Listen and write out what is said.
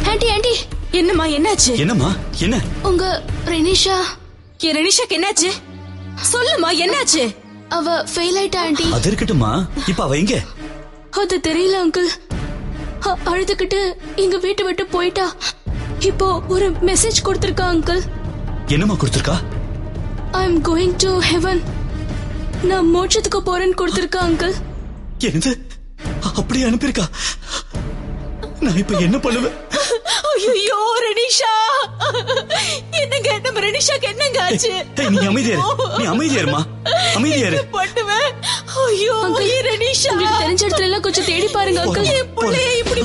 aunty aunty என்னம்மா என்னாச்சு என்னம்மா என்ன உங்க ரெனிஷா என் ரெனிஷாக்கு என்னாச்சு சொல்லுமா என்னாச்சு அவ ஃபெயில் ஆயிட்டா ஆண்டி அது இருக்கட்டும்மா இப்ப அவ எங்க அது தெரியல அங்கிள் அ- அழுதுகிட்டு எங்க வீட்டை விட்டு போயிட்டா இப்போ ஒரு மெசேஜ் கொடுத்திருக்கா அங்கிள் என்னம்மா கொடுத்துருக்கா I am going to heaven நான் மோட்சத்துக்கு போறேன்னு கொடுத்திருக்கா அங்கிள் என்னது அப்படியே அனுப்பியிருக்கா நான் இப்ப என்ன பண்ணுவேன் ஐயோ ரெனிஷா என்னங்க நம்ம ரெனிஷாக்கு என்னங்க ஆச்சு ஏய், நீ அமைதியாரு நீ அமைதியாருமா அமைதியாரு பண்ணுவேன் ஐயோ அங்கிள், என் ரெனிஷா உங்களுக்கு தெரிஞ்ச இடத்துல எல்லாம் கொஞ்சம் தேடி பாருங்க அங்கிள் என் பிள்ளைய இப்படி